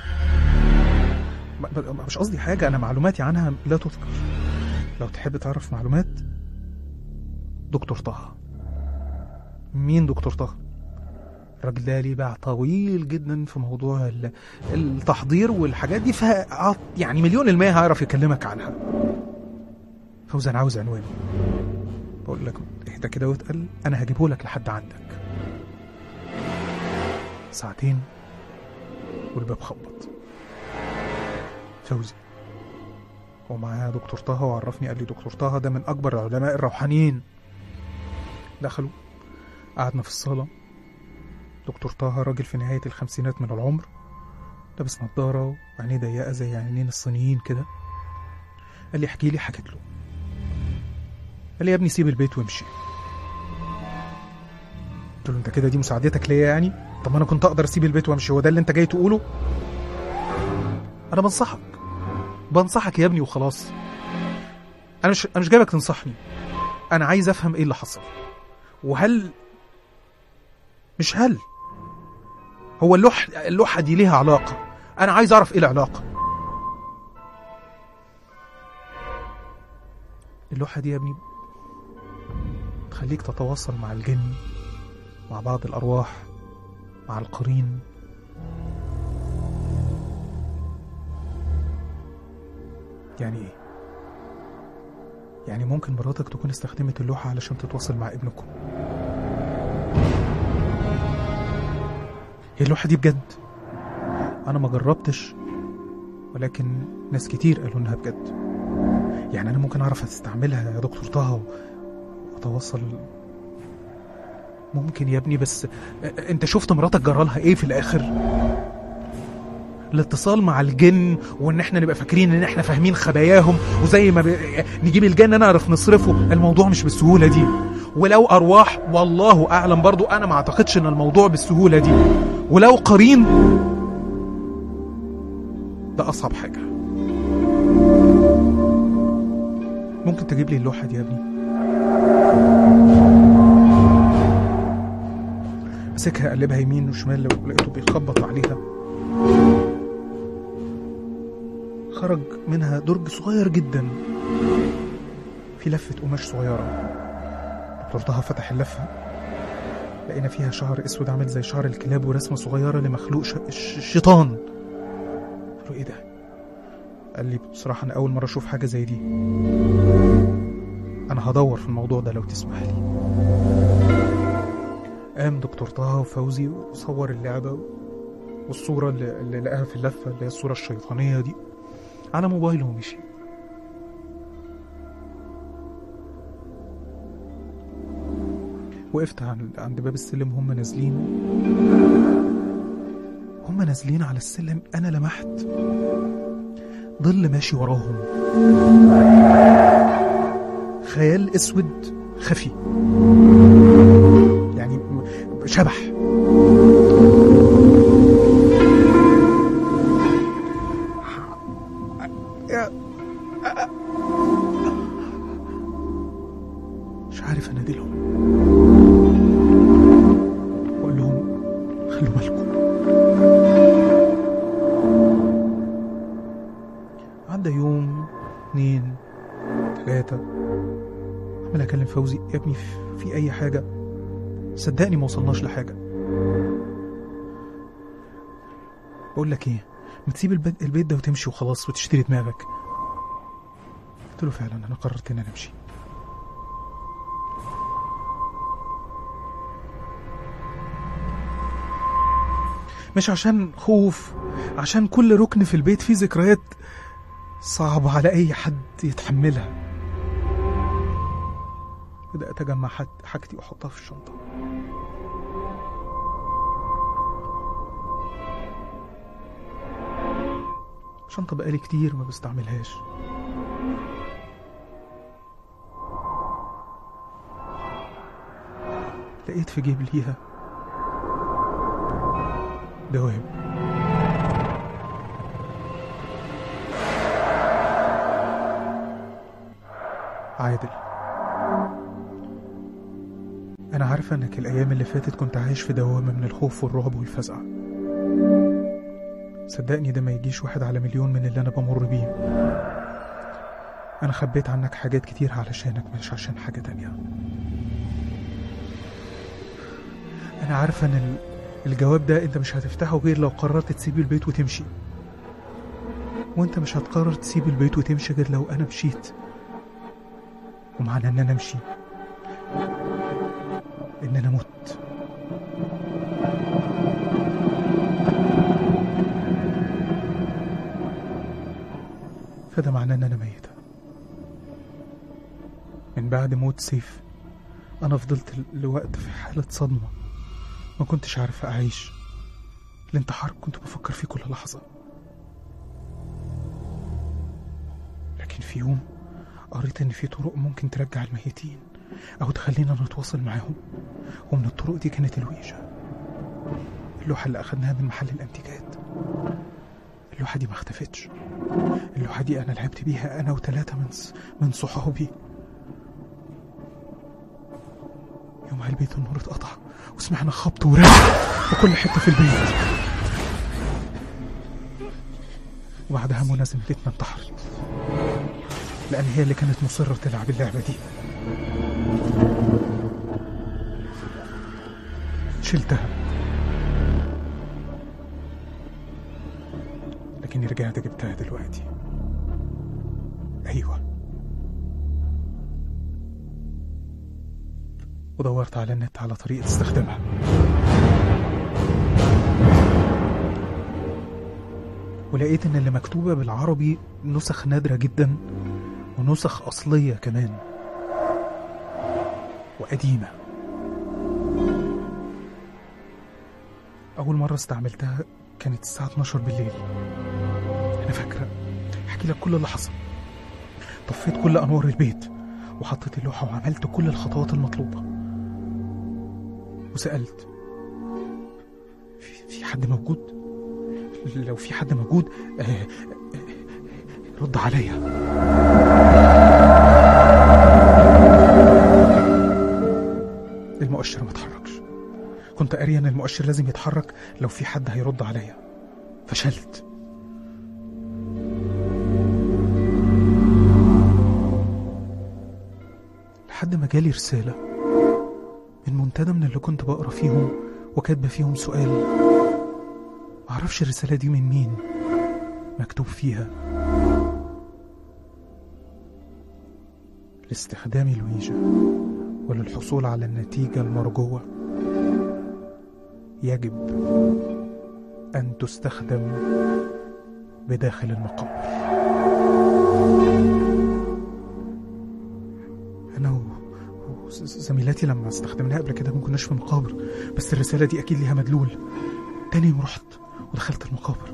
ما- ما- مش قصدي حاجه انا معلوماتي عنها لا تذكر لو تحب تعرف معلومات دكتور طه مين دكتور طه الراجل ده ليه باع طويل جدا في موضوع ال- التحضير والحاجات دي فا يعني مليون المية هيعرف يكلمك عنها فوزي انا عاوز عنوانه بقول لك اهدى كده واتقل انا هجيبه لك لحد عندك ساعتين والباب خبط فوزي هو معاه دكتور طه وعرفني قال لي دكتور طه ده من اكبر العلماء الروحانيين دخلوا قعدنا في الصاله دكتور طه راجل في نهايه الخمسينات من العمر لابس نظاره وعينيه ضيقه زي عينين الصينيين كده قال لي احكي لي حكيت له قال لي يا ابني سيب البيت وامشي قلت له انت كده دي مساعدتك ليا يعني طب ما انا كنت اقدر اسيب البيت وامشي هو ده اللي انت جاي تقوله انا بنصحك بنصحك يا ابني وخلاص انا مش انا مش جايبك تنصحني انا عايز افهم ايه اللي حصل وهل مش هل هو اللوح اللوحه دي ليها علاقه انا عايز اعرف ايه العلاقه اللوحه دي يا ابني تخليك تتواصل مع الجن مع بعض الارواح مع القرين يعني ايه يعني ممكن مراتك تكون استخدمت اللوحة علشان تتواصل مع ابنكم هي اللوحة دي بجد أنا ما جربتش ولكن ناس كتير قالوا إنها بجد يعني أنا ممكن أعرف أستعملها يا دكتور طه وأتواصل ممكن يا ابني بس أنت شفت مراتك جرالها إيه في الآخر؟ الاتصال مع الجن وان احنا نبقى فاكرين ان احنا فاهمين خباياهم وزي ما ب... نجيب الجن نعرف نصرفه الموضوع مش بالسهوله دي ولو ارواح والله اعلم برضو انا ما اعتقدش ان الموضوع بالسهوله دي ولو قرين ده اصعب حاجه ممكن تجيب لي اللوحه دي يا ابني مسكها قلبها يمين وشمال لو لقيته بيخبط عليها خرج منها درج صغير جدا في لفة قماش صغيرة دكتور طه فتح اللفة لقينا فيها شعر اسود عامل زي شعر الكلاب ورسمة صغيرة لمخلوق ش... ش... شيطان قلت له ايه ده قال لي بصراحة انا اول مرة اشوف حاجة زي دي انا هدور في الموضوع ده لو تسمح لي قام دكتور طه وفوزي وصور اللعبة والصورة اللي, اللي لقاها في اللفة اللي هي الصورة الشيطانية دي على موبايله ومشي وقفت عن- عند باب السلم هم نازلين هم نازلين على السلم انا لمحت ظل ماشي وراهم خيال اسود خفي يعني م- شبح يا مش عارف انادلهم واقول لهم خلوا بالكم عدى يوم اتنين تلاتة عمال اكلم فوزي يا ابني في- في اي حاجة صدقني ما وصلناش لحاجة بقول لك ايه ما تسيب البيت, البيت ده وتمشي وخلاص وتشتري دماغك قلت له فعلا انا قررت ان انا امشي مش عشان خوف عشان كل ركن في البيت فيه ذكريات صعبة على أي حد يتحملها بدأت أجمع حد- حاجتي وأحطها في الشنطة شنطة بقالي كتير ما بستعملهاش لقيت في جيب ليها جواب عادل أنا عارفة إنك الأيام اللي فاتت كنت عايش في دوامة من الخوف والرعب والفزع صدقني ده ما يجيش واحد على مليون من اللي أنا بمر بيه أنا خبيت عنك حاجات كتير علشانك مش عشان حاجة تانية أنا عارفة إن ال- الجواب ده أنت مش هتفتحه غير لو قررت تسيب البيت وتمشي وأنت مش هتقرر تسيب البيت وتمشي غير لو أنا مشيت ومعنى إن أنا أمشي إن أنا مت فده معناه إن أنا ميتة من بعد موت سيف أنا فضلت ل- لوقت في حالة صدمة ما كنتش عارف أعيش الانتحار كنت بفكر فيه كل لحظة لكن في يوم قريت إن في طرق ممكن ترجع الميتين أو تخلينا نتواصل معاهم ومن الطرق دي كانت الويجا اللوحة اللي أخدناها من محل الأنتيكات اللوحة دي ما اختفتش اللوحة دي أنا لعبت بيها أنا وثلاثة من ص- من صحابي يومها البيت النور اتقطع وسمعنا خبط ورزع في كل حتة في البيت وبعدها منى زميلتنا انتحرت لأن هي اللي كانت مصرة تلعب اللعبة دي شلتها لكني رجعت جبتها دلوقتي أيوة ودورت على النت على طريقة استخدامها ولقيت إن اللي مكتوبة بالعربي نسخ نادرة جدا ونسخ أصلية كمان وقديمة أول مرة استعملتها كانت الساعة 12 بالليل أنا فاكرة أحكي لك كل اللي حصل طفيت كل أنوار البيت وحطيت اللوحة وعملت كل الخطوات المطلوبة وسألت في, في حد موجود؟ لو في حد موجود آه، آه، رد عليا المؤشر ما اتحركش كنت قاري ان المؤشر لازم يتحرك لو في حد هيرد عليا فشلت لحد ما جالي رسالة من منتدى من اللي كنت بقرا فيهم وكاتبة فيهم سؤال معرفش الرسالة دي من مين مكتوب فيها لاستخدام الويجا وللحصول على النتيجة المرجوة يجب أن تستخدم بداخل المقابر أنا و- وزميلاتي لما استخدمناها قبل كده ما كناش في مقابر بس الرسالة دي أكيد ليها مدلول تاني يوم رحت ودخلت المقابر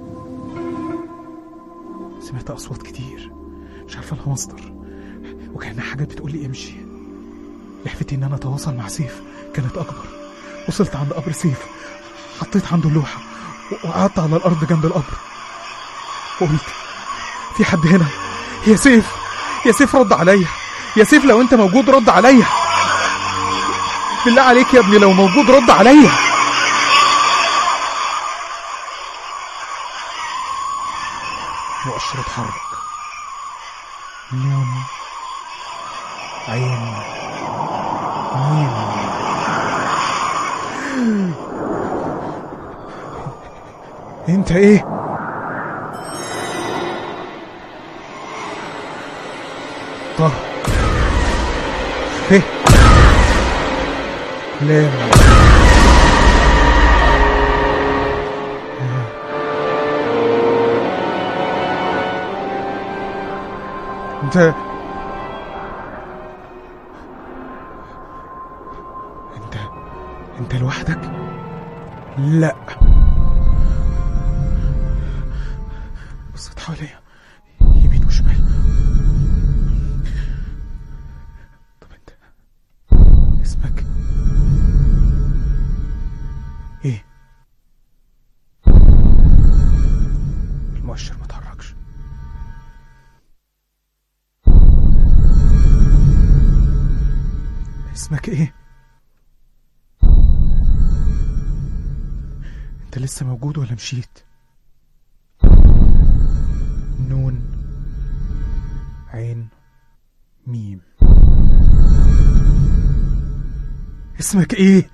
سمعت أصوات كتير مش عارفة لها مصدر وكأنها حاجات بتقول لي امشي لحفتي إن أنا أتواصل مع سيف كانت أكبر وصلت عند قبر سيف حطيت عنده اللوحة و- وقعدت على الأرض جنب القبر وقلت في حد هنا يا سيف يا سيف رد عليا يا سيف لو انت موجود رد عليا بالله عليك يا ابني لو موجود رد عليا مؤشر اتحرك نون عين ميم انت ايه طه ف لام انت انت انت لوحدك لا بصيت حواليا يمين وشمال طب انت اسمك ايه المؤشر ما اتحركش اسمك ايه انت لسه موجود ولا مشيت نون عين ميم اسمك ايه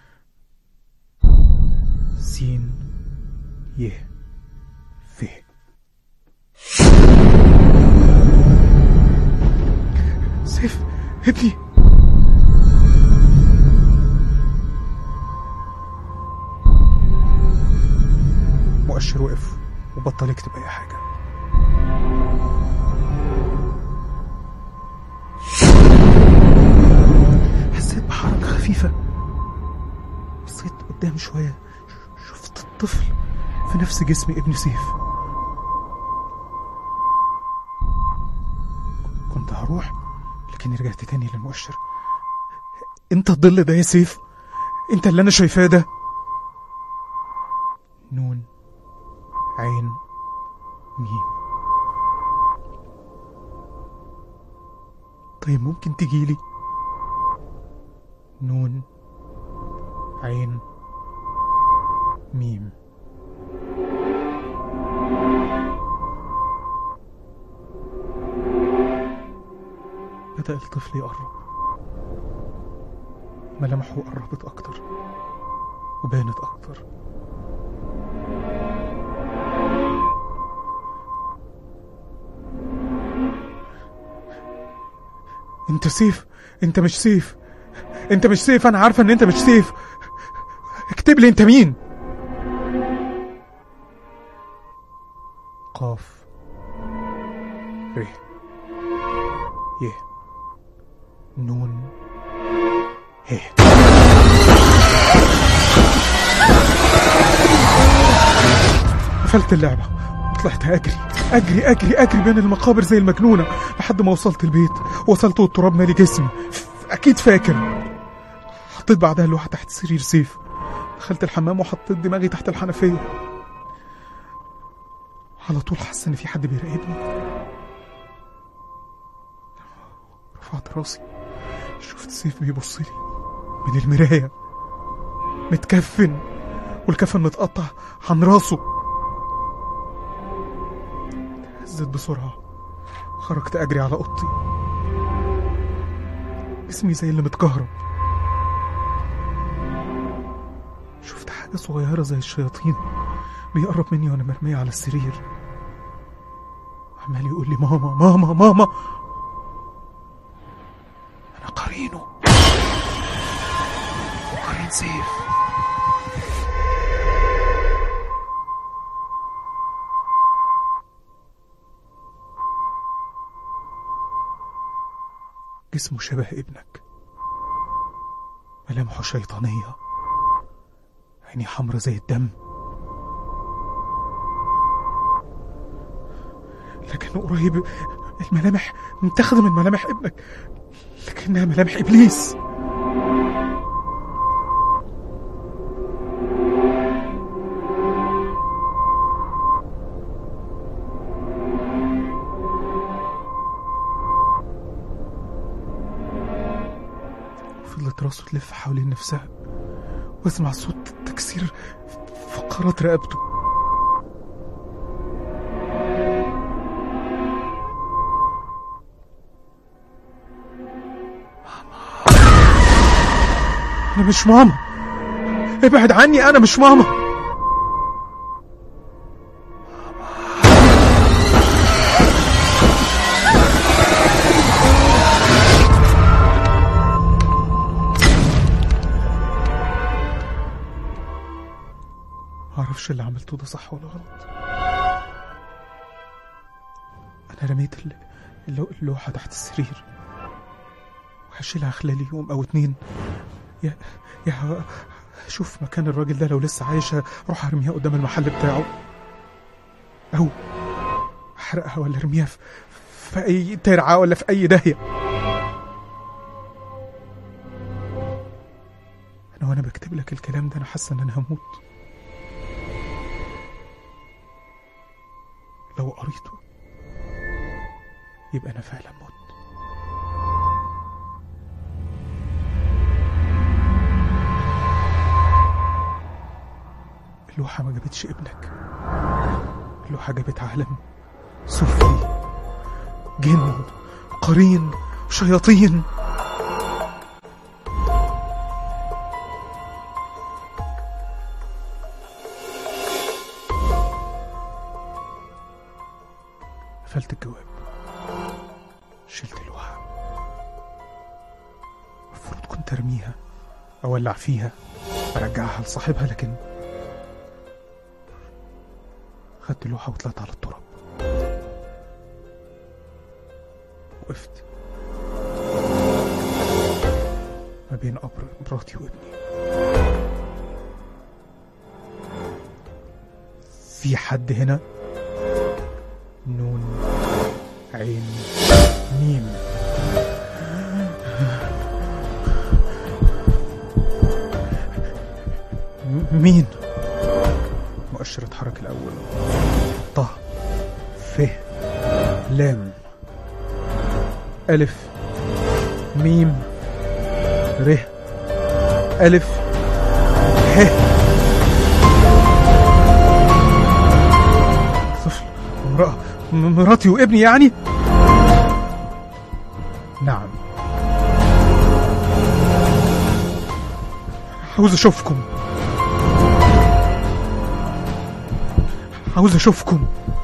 سين ي ف سيف ابني مؤشر وقف وبطل يكتب اي حاجه حسيت بحركه خفيفه بصيت قدام شويه ش- شفت الطفل في نفس جسم ابن سيف كنت هروح لكني رجعت تاني للمؤشر انت الظل ده يا سيف انت اللي انا شايفاه ده نون عين ميم طيب ممكن تجيلي نون عين ميم بدأ الطفل يقرب ملامحه قربت أكتر وبانت أكتر انت سيف انت مش سيف انت مش سيف انا عارفه ان انت مش سيف اكتب لي انت مين قاف ر ي نون ه قفلت اللعبة طلعت أجري أجري أجري أجري بين المقابر زي المجنونة لحد ما وصلت البيت وصلت والتراب مالي جسمي أكيد فاكر حطيت بعدها اللوحة تحت سرير سيف دخلت الحمام وحطيت دماغي تحت الحنفية على طول حاسة إن في حد بيراقبني رفعت راسي شفت سيف بيبص لي من المراية متكفن والكفن متقطع عن راسه هزت بسرعة خرجت أجري على أوضتي اسمي زي اللي متكهرب شفت حاجة صغيرة زي الشياطين بيقرب مني وأنا مرمية على السرير عمال يقول لي ماما ماما ماما أنا قرينه قرين سيف جسمه شبه ابنك ملامحه شيطانية عيني حمرا زي الدم لكن قريب الملامح متاخدة من ملامح ابنك لكنها ملامح إبليس راسه تلف حوالين نفسها واسمع صوت تكسير فقرات رقبته أنا مش ماما ابعد عني أنا مش ماما معرفش اللي عملته ده صح ولا غلط أنا رميت ال- اللو- اللوحة تحت السرير وهشيلها خلال يوم أو اتنين يا يا ه- هشوف مكان الراجل ده لو لسه عايش اروح ارميها قدام المحل بتاعه او احرقها ولا ارميها في, في اي ترعه ولا في اي داهيه انا وانا بكتب لك الكلام ده انا حاسه ان انا هموت لو قريته يبقى انا فعلا مت اللوحة ما جابتش ابنك اللوحة جابت عالم سفلي جن قرين شياطين قفلت الجواب شلت اللوحة المفروض كنت ارميها اولع فيها ارجعها لصاحبها لكن خدت اللوحة وطلعت على التراب وقفت ما بين قبر مراتي وابني في حد هنا نون عين ميم م- مين مؤشر اتحرك الأول ط ف لام ألف ميم ر ألف ه طفل امرأة م- مراتي وابني يعني نعم عاوز اشوفكم عاوز اشوفكم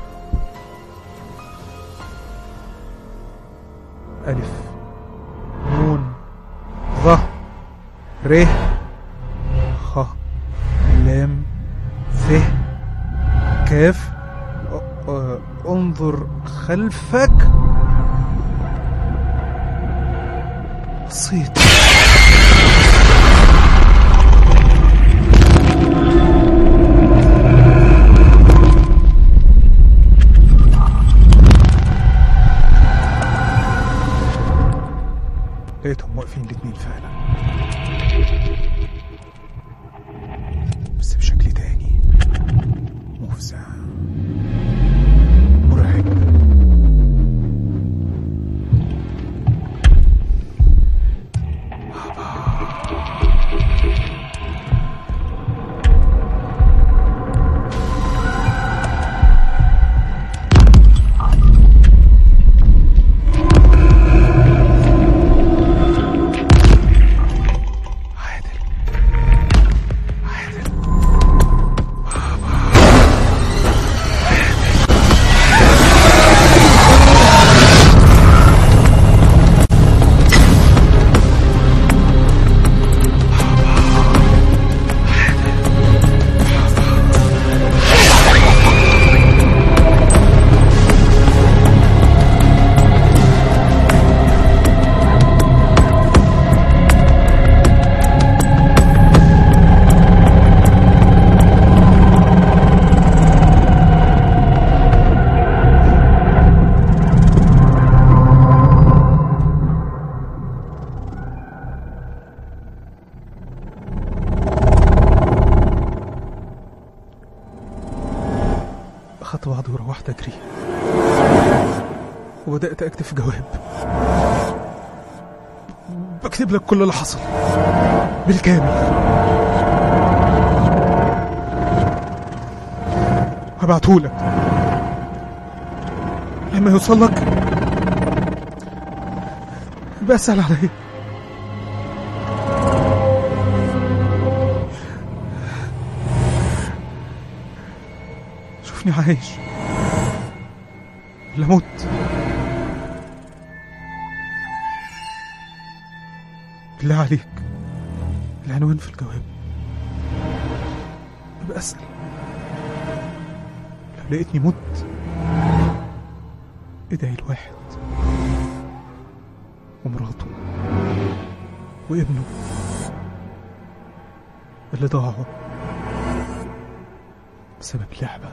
ألف نون ظ ر خ لام ف كاف أ- أ- انظر خلفك بصيت لقيتهم واقفين الاتنين فعلا بس بشكل تاني مفزع مرعب عادل عادل أخدت بعضي وروحت أجري وبدأت أكتب في جواب بكتب لك كل اللي حصل بالكامل هبعتهولك لما يوصل لك يبقى اسهل عليا شوفني عايش ولا مت بالله عليك العنوان في الجواب يبقى اسال لو لقيتني مت ادعي الواحد ومراته وابنه اللي ضاعوا بسبب لعبة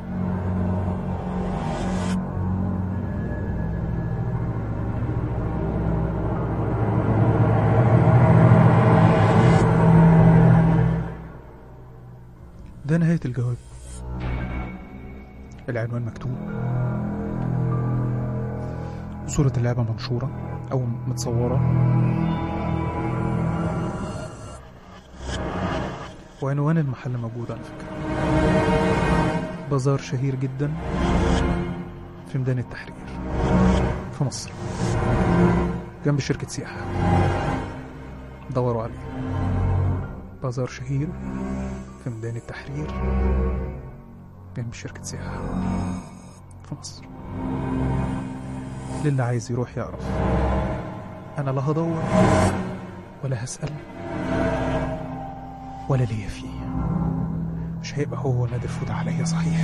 ده نهاية الجواب العنوان مكتوب صورة اللعبة منشورة أو متصورة وعنوان المحل موجود على فكرة بازار شهير جدا في ميدان التحرير في مصر جنب شركة سياحة دوروا عليه بازار شهير في ميدان التحرير جنب شركة سياحة في مصر للي عايز يروح يعرف أنا لا هدور ولا هسأل ولا ليا فيه مش هيبقى هو نادر فوت عليا صحيح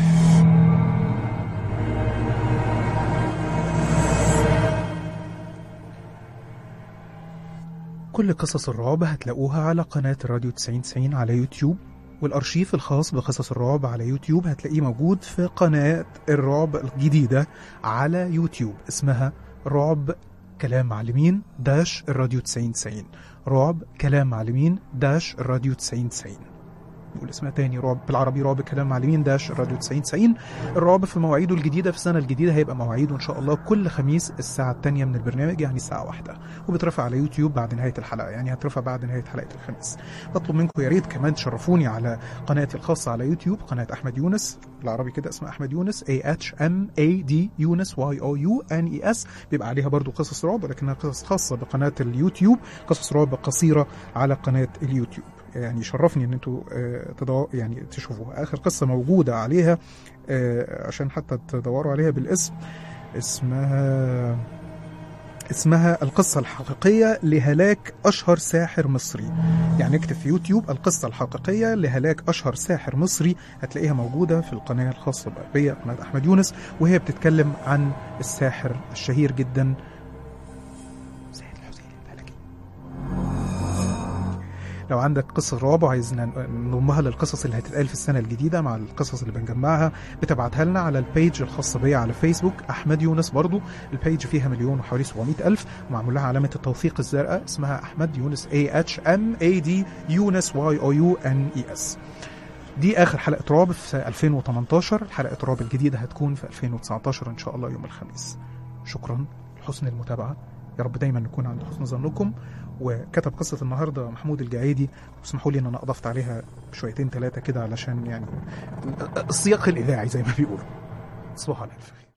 كل قصص الرعب هتلاقوها على قناة راديو 9090 على يوتيوب والأرشيف الخاص بقصص الرعب على يوتيوب هتلاقيه موجود في قناة الرعب الجديدة على يوتيوب اسمها رعب كلام معلمين داش الراديو 9090 رعب كلام معلمين داش الراديو 9090 نقول اسمها تاني رعب بالعربي رعب كلام معلمين داش الراديو 9090 الرعب في مواعيده الجديدة في السنة الجديدة هيبقى مواعيده إن شاء الله كل خميس الساعة الثانية من البرنامج يعني الساعة واحدة وبيترفع على يوتيوب بعد نهاية الحلقة يعني هترفع بعد نهاية حلقة الخميس بطلب منكم يا ريت كمان تشرفوني على قناتي الخاصة على يوتيوب قناة أحمد يونس بالعربي كده اسمها أحمد يونس A H M A D يونس Y O U N E S بيبقى عليها برضو قصص رعب ولكنها قصص خاصة بقناة اليوتيوب قصص رعب قصيرة على قناة اليوتيوب يعني شرفني ان انتوا آه، تدو... يعني تشوفوها اخر قصه موجوده عليها آه، عشان حتى تدوروا عليها بالاسم اسمها اسمها القصة الحقيقية لهلاك أشهر ساحر مصري يعني اكتب في يوتيوب القصة الحقيقية لهلاك أشهر ساحر مصري هتلاقيها موجودة في القناة الخاصة بيا قناة أحمد يونس وهي بتتكلم عن الساحر الشهير جدا سيد الحسين الفلكي لو عندك قصة رعب وعايز نضمها للقصص اللي هتتقال في السنة الجديدة مع القصص اللي بنجمعها بتبعتها لنا على البيج الخاصة بيا على فيسبوك أحمد يونس برضو البيج فيها مليون وحوالي 700 ألف ومعمول لها علامة التوثيق الزرقاء اسمها أحمد يونس A H M A D يونس Y O U N E S دي آخر حلقة رعب في سنة 2018 حلقة رعب الجديدة هتكون في 2019 إن شاء الله يوم الخميس شكرا لحسن المتابعة يا رب دايما نكون عند حسن ظنكم وكتب قصة النهاردة محمود الجعيدي واسمحوا لي ان انا اضفت عليها شويتين ثلاثة كده علشان يعني السياق الاذاعي زي ما بيقولوا تصبحوا على الف خير